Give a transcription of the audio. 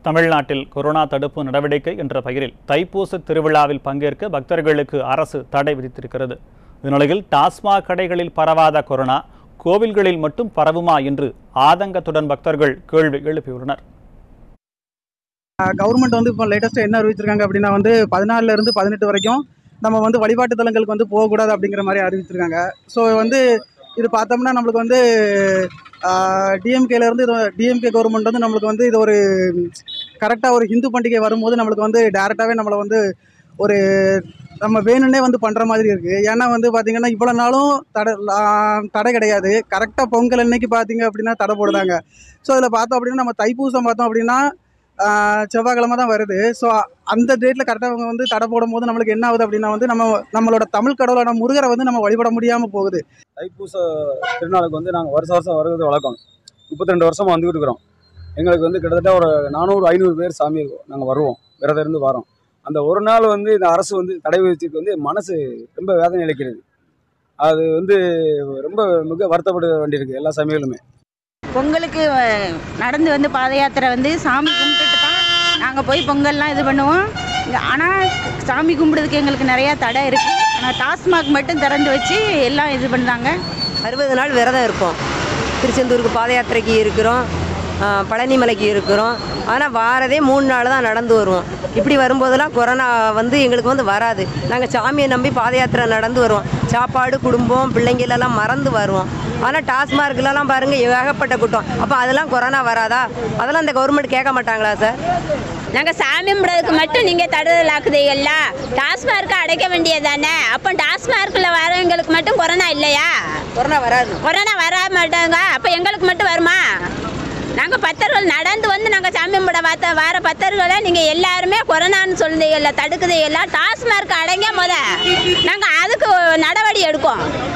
தமிழ்நாட்டில் கொரோனா தடுப்பு நடவடிக்கை என்ற பெயரில் தைப்பூச திருவிழாவில் பங்கேற்க பக்தர்களுக்கு அரசு தடை விதித்திருக்கிறது இந்நிலையில் டாஸ்மாக் கடைகளில் பரவாத கொரோனா கோவில்களில் மட்டும் பரவுமா என்று ஆதங்கத்துடன் பக்தர்கள் கேள்வி எழுப்பியுள்ளனர் கவர்மெண்ட் வந்து இப்போ லேட்டஸ்ட்டாக என்ன அறிவிச்சிருக்காங்க அப்படின்னா வந்து பதினாலுல இருந்து பதினெட்டு வரைக்கும் நம்ம வந்து வழிபாட்டு தலங்களுக்கு வந்து போகக்கூடாது அப்படிங்கிற மாதிரி அறிவிச்சிருக்காங்க ஸோ வந்து இது பார்த்தோம்னா நம்மளுக்கு வந்து டிஎம்கேல இருந்து இது டிஎம்கே கவர்மெண்ட் வந்து நம்மளுக்கு வந்து இது ஒரு கரெக்டாக ஒரு ஹிந்து பண்டிகை வரும்போது நம்மளுக்கு வந்து டேரெக்டாகவே நம்மளை வந்து ஒரு நம்ம வேணும்னே வந்து பண்ணுற மாதிரி இருக்குது ஏன்னா வந்து பார்த்திங்கன்னா இவ்வளோ நாளும் தடை ஆஹ் தடை கிடையாது கரெக்டாக பொங்கல் அன்னைக்கு பார்த்தீங்க அப்படின்னா தடை போடுதாங்க ஸோ இதில் பார்த்தோம் அப்படின்னா நம்ம தைப்பூசம் பார்த்தோம் அப்படின்னா ஆஹ் செவ்வாய்க்கிழமை தான் வருது ஸோ அந்த டேட்டில் கரெக்டாக அவங்க வந்து தடை போடும் போது நம்மளுக்கு என்ன ஆகுது அப்படின்னா வந்து நம்ம நம்மளோட தமிழ் கடவுளான முருகரை வந்து நம்ம வழிபட முடியாமல் போகுது தைப்பூச திருநாளுக்கு வந்து நாங்கள் வருஷம் வருஷம் வருவது வழக்கம் முப்பத்தி ரெண்டு வருஷமாக வந்துக்கிட்டு இருக்கிறோம் எங்களுக்கு வந்து கிட்டத்தட்ட ஒரு நானூறு ஐநூறு பேர் சாமி இருக்கும் நாங்கள் வருவோம் விரதம் இருந்து வரோம் அந்த ஒரு நாள் வந்து இந்த அரசு வந்து தடை விதிச்சதுக்கு வந்து மனசு ரொம்ப வேதனை அளிக்கிறது அது வந்து ரொம்ப மிக வருத்தப்பட வேண்டியிருக்கு எல்லா சமயங்களுமே பொங்கலுக்கு அஹ், நடந்து வந்து பாத யாத்திரை வந்து சாமி கும்பிட்டுட்டு தான் நாங்கள் போய் பொங்கல்லாம் இது பண்ணுவோம் இங்க ஆனால் சாமி கும்பிடுறதுக்கு எங்களுக்கு நிறையா தடை இருக்குது ஆனால் டாஸ்மாக் மட்டும் திறந்து வச்சு எல்லாம் இது பண்ணுறாங்க அறுபது நாள் விரதம் இருப்போம் திருச்செந்தூருக்கு பாத யாத்திரைக்கு இருக்கிறோம் ஆ, பழனி மலைக்கு இருக்கிறோம் ஆனால் வாரதே மூணு நாள் தான் நடந்து வருவோம் இப்படி வரும்போதெல்லாம் கொரோனா வந்து எங்களுக்கு வந்து வராது நாங்கள் சாமியை நம்பி பாத யாத்திரை நடந்து வருவோம் சாப்பாடு குடும்பம் பிள்ளைங்களெல்லாம் மறந்து வருவோம் ஆனால் டாஸ்மார்க்லலாம் பாருங்கள் ஏகப்பட்ட கூட்டம் அப்போ அதெல்லாம் கொரோனா வராதா அதெல்லாம் இந்த கவர்மெண்ட் கேட்க மாட்டாங்களா சார் நாங்கள் சாமி கும்பிட்றதுக்கு மட்டும் நீங்கள் தடுதல் ஆக்குதீங்கல்ல டாஸ்மார்க்கை அடைக்க வேண்டியதானே அப்போ டாஸ்மார்க்கில் வரவங்களுக்கு மட்டும் கொரோனா இல்லையா கொரோனா வராது கொரோனா வர மாட்டாங்க அப்போ எங்களுக்கு மட்டும் வருமா நாங்கள் பத்தர்கள் நடந்து வந்து நாங்கள் சாமி கும்பிட பார்த்த வர பத்தர்களை நீங்கள் எல்லாருமே கொரோனான்னு சொல்லுதீங்கல்ல தடுக்குதீங்கல்ல டாஸ்மார்க் அடைங்க முத நாங்கள் அதுக்கு நடவடி எடுப்போம்